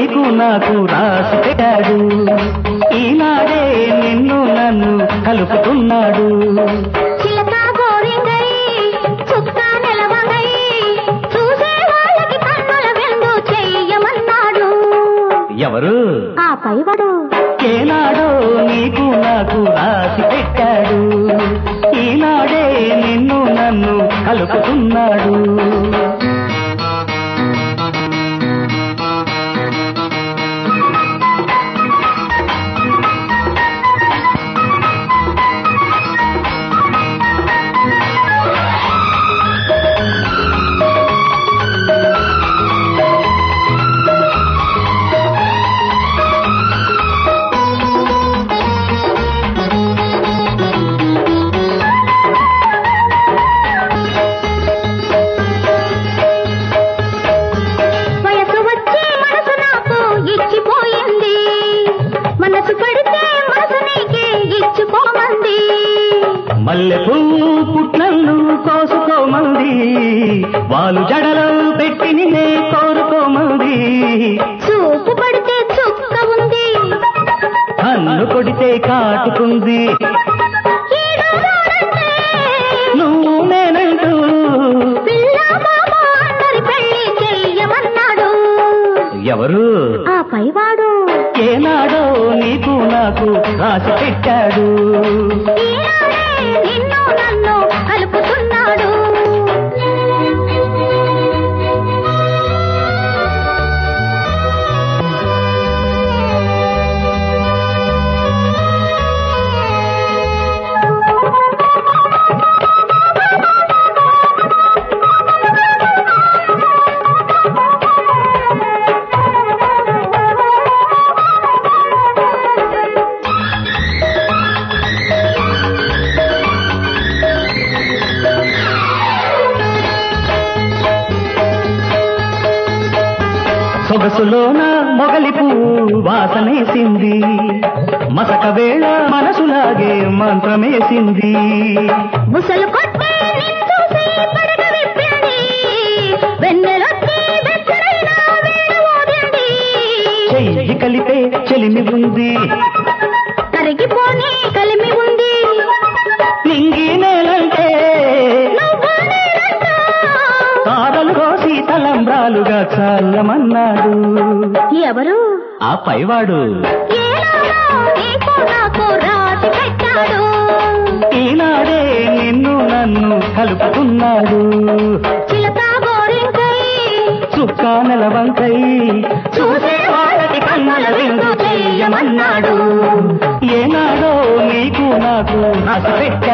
నీకు నాకు రాసి పెట్టాడు ఈనాడే నిన్ను నన్ను కలుపుతున్నాడు చిలక గోరింగై చుక్క నెలవంగై చూసే వాళ్ళకి కన్నుల వెండు చెయ్యమన్నాడు ఎవరు ఆ పైవడు ఏనాడో నీకు నాకు రాసి పెట్టాడు ఈనాడే నిన్ను నన్ను కలుపుతున్నాడు వయసు వచ్చి మనసు నాకు ఇచ్చిపోయింది మనసు పడితే మనసు నీకే ఇచ్చిపోమంది మల్లె పువ్వు పుట్నల్లు కోసుకోమంది వాళ్ళు జడలో పెట్టి నిన్నే కోరుకోమంది చూపు పడితే చుక్క ఉంది కన్ను కొడితే కాటుకుంది ఈడు దూరంటే నువ్వు నేనంటూ పిల్ల బాబా అందరి పెళ్లి చెయ్యమన్నాడు ఎవరు ఆ పైవాడు ఏనాడో నీకు నాకు రాసి పెట్టాడు ఈనాడే నిన్ను నన్ను కలుపుతున్నాడు సొగసులోన మొగలి పువ్వు వాసనేసింది మసక వేళ మనసులాగే మంత్రమేసింది ముసలు కొట్టి నిన్ను చూసి పడగ విప్పింది వెన్నెలొచ్చి వెచ్చనైన వేళ ఊదింది చెయ్యి కలిపే చెలిమి ఉంది కరిగిపోని కలిమి ఉంది నింగి నేలంటే నువ్వు నేనంటూ తారలు కోసి తలంబ్రాలుగా చల్లమన్నాడు ఎవరు ఆ పైవాడు ఏనాడో నీకు నాకు రాసి పెట్టాడు ఈనాడే నిన్ను నన్ను కలుపుతున్నాడు చిలక గోరింకై చుక్క నెలవంకై చూసే వాళ్ళకి కన్నుల విందు చెయ్యమన్నాడు ఏనాడో నీకు నాకు రాసి పెట్టాడు